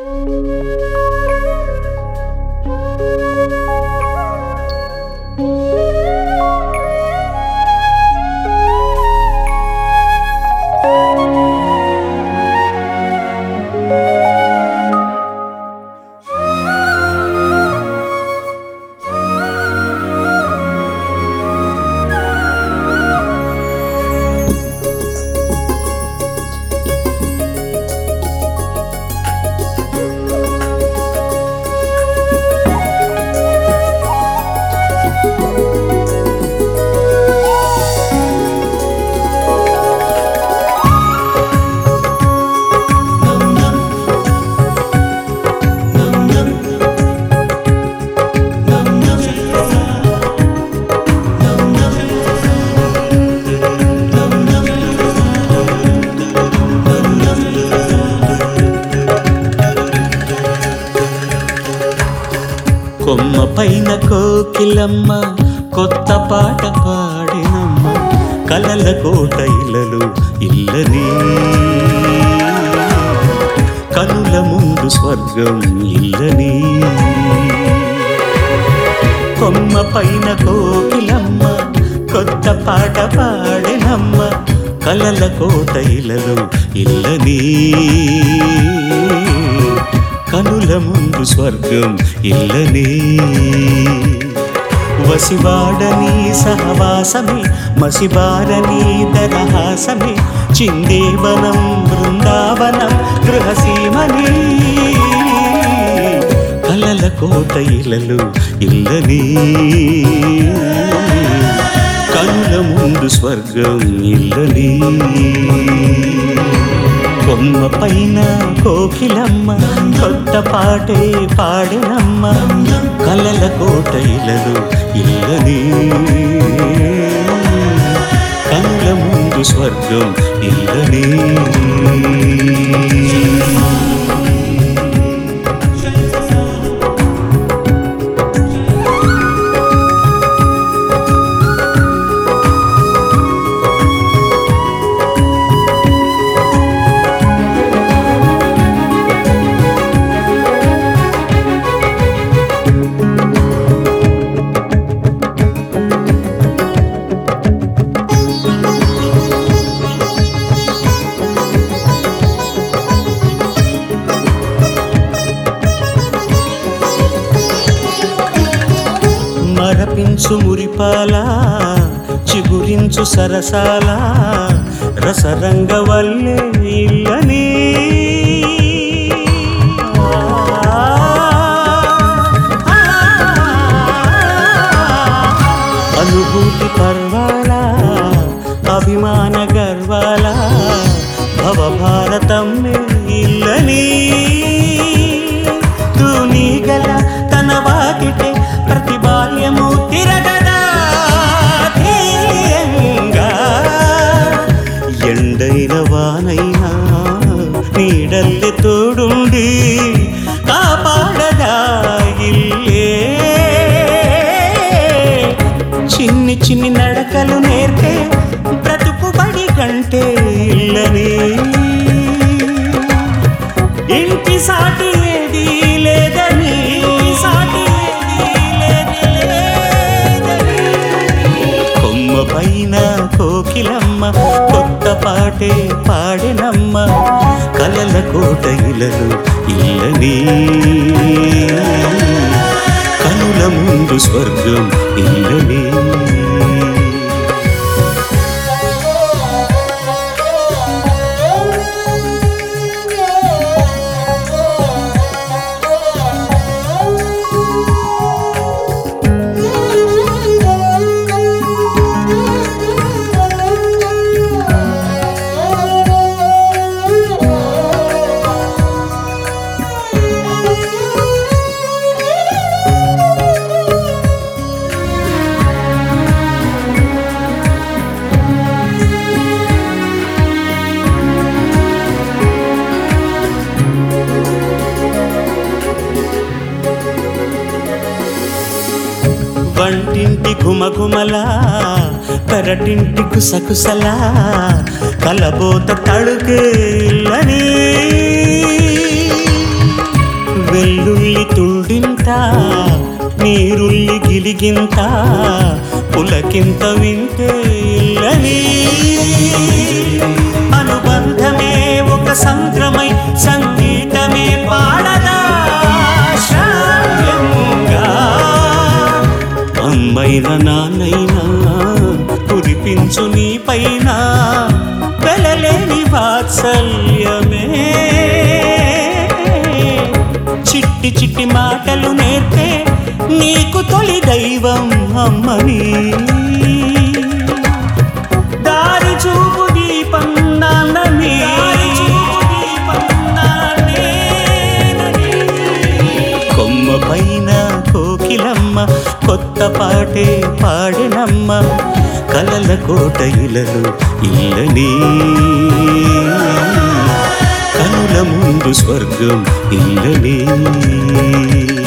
కొమ్మ పైన కోకిలమ్మ కొత్త పాట పాడినమ్మ కలల కోట ఇలలు ఇల్లని కనుల ముందు స్వర్గం ఇల్లని కొమ్మ పైన కోకిలమ్మ కొత్త పాట పాడినమ్మ కలల కోట ఇలలు ఇల్లని కనుల ముందు స్వర్గం ఇల్లని వసివాడని సహవాసమే మసిబారని దరహాసమే చిందేవనం బృందావనం గృహసీమని కలల కోట ఇలలు ఇల్లని కనుల ముందు స్వర్గం ఇల్లని కొమ్మ పైన కోకిలమ్మ కొత్త పాటే పాడినమ్మ కలల కోట ఇలలు ఇల్లని కనుల ముందు స్వర్గం ఇల్లని మరపించు మురిపాల చిగురించు సరసాల రసరంగ వల్లే ఇల్లని అనుభూతి పర్వాల అభిమాన గర్వాల భవభారతం ఇల్లని తూనీగల తన వాకిటే ప్రతి బాల్యము తిరగదా ధీయంగా ఎండైన వానైనా నీడల్లె తోడుండి కాపాడదా ఇల్లే చిన్ని చిన్ని నడకలు నేర్పే బ్రతుకుబడి కంటే ఇల్లని ఇంటి సాటి ఏది లేదని సాటి ఏది లేదని కొమ్మ పైన కోకిలమ్మ కొత్త పాటే పాడినమ్మ కలల కోట ఇలలు ఇల్లని కనుల ముందు స్వర్గం ఇల్లని వంటింటి ఘుమఘుమలా పెరటింటి కుసకుసలా కలబోత తడుకేలని వెల్లుల్లి తుండింత నీరుల్లి గిలిగింత పులకింత వింటే ఇల్లని అనుబంధమే ఒక సంద్రమై సంగీతమే పాడదా శ్రావ్యంగా అమ్మైన నాన్నైనా కురిపించు నీ పైన వెలలేని వాత్సల్యమే చిట్టి చిట్టి మాటలు నేర్పే నీకు తొలి దైవం అమ్మని దారి చూపు దీపం నాన్నని కొమ్మ పైన కోకిలమ్మ కొత్త పాటే పాడినమ్మ కలల కోట ఇలలు ఇల్లని కనుల ముందు స్వర్గం ఇల్లని